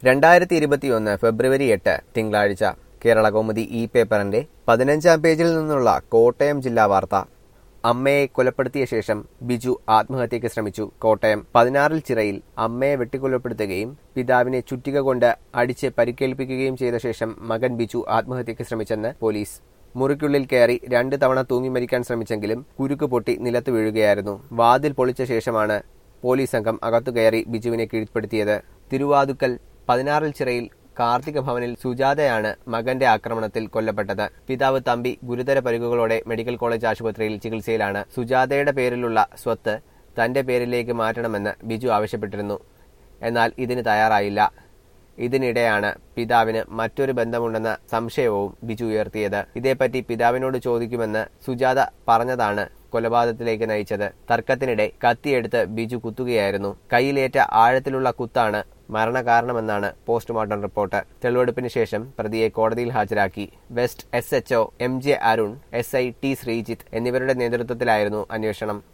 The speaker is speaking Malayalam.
രണ്ടായിരത്തി ഇരുപത്തിയൊന്ന് ഫെബ്രുവരി എട്ട് തിങ്കളാഴ്ച കേരള കൗമുദി ഇ പേപ്പറിന്റെ പതിനഞ്ചാം പേജിൽ നിന്നുള്ള കോട്ടയം ജില്ലാ വാർത്ത അമ്മയെ കൊലപ്പെടുത്തിയ ശേഷം ബിജു ആത്മഹത്യയ്ക്ക് ശ്രമിച്ചു കോട്ടയം പതിനാറിൽ ചിറയിൽ അമ്മയെ വെട്ടിക്കൊലപ്പെടുത്തുകയും പിതാവിനെ ചുറ്റിക കൊണ്ട് അടിച്ച് പരിക്കേൽപ്പിക്കുകയും ചെയ്ത ശേഷം മകൻ ബിജു ആത്മഹത്യയ്ക്ക് ശ്രമിച്ചെന്ന് പോലീസ് മുറിക്കുള്ളിൽ കയറി രണ്ട് തവണ തൂങ്ങി മരിക്കാൻ ശ്രമിച്ചെങ്കിലും കുരുക്ക് പൊട്ടി നിലത്ത് വീഴുകയായിരുന്നു വാതിൽ പൊളിച്ച ശേഷമാണ് പോലീസ് സംഘം അകത്തു കയറി ബിജുവിനെ കീഴ്പ്പെടുത്തിയത് തിരുവാതുക്കൽ പതിനാറിൽ ചിറയിൽ കാർത്തിക ഭവനിൽ സുജാതയാണ് മകന്റെ ആക്രമണത്തിൽ കൊല്ലപ്പെട്ടത് പിതാവ് തമ്പി ഗുരുതര പരിക്കുകളോടെ മെഡിക്കൽ കോളേജ് ആശുപത്രിയിൽ ചികിത്സയിലാണ് സുജാതയുടെ പേരിലുള്ള സ്വത്ത് തന്റെ പേരിലേക്ക് മാറ്റണമെന്ന് ബിജു ആവശ്യപ്പെട്ടിരുന്നു എന്നാൽ ഇതിന് തയ്യാറായില്ല ഇതിനിടെയാണ് പിതാവിന് മറ്റൊരു ബന്ധമുണ്ടെന്ന സംശയവും ബിജു ഉയർത്തിയത് ഇതേപ്പറ്റി പിതാവിനോട് ചോദിക്കുമെന്ന് സുജാത പറഞ്ഞതാണ് കൊലപാതകത്തിലേക്ക് നയിച്ചത് തർക്കത്തിനിടെ കത്തിയെടുത്ത് ബിജു കുത്തുകയായിരുന്നു കയ്യിലേറ്റ ആഴത്തിലുള്ള കുത്താണ് മരണകാരണമെന്നാണ് പോസ്റ്റ്മോർട്ടം റിപ്പോർട്ട് തെളിവെടുപ്പിന് ശേഷം പ്രതിയെ കോടതിയിൽ ഹാജരാക്കി west S H O M J Arun S I T Sreejith എന്നിവരുടെ നേതൃത്വത്തിലായിരുന്നു അന്വേഷണം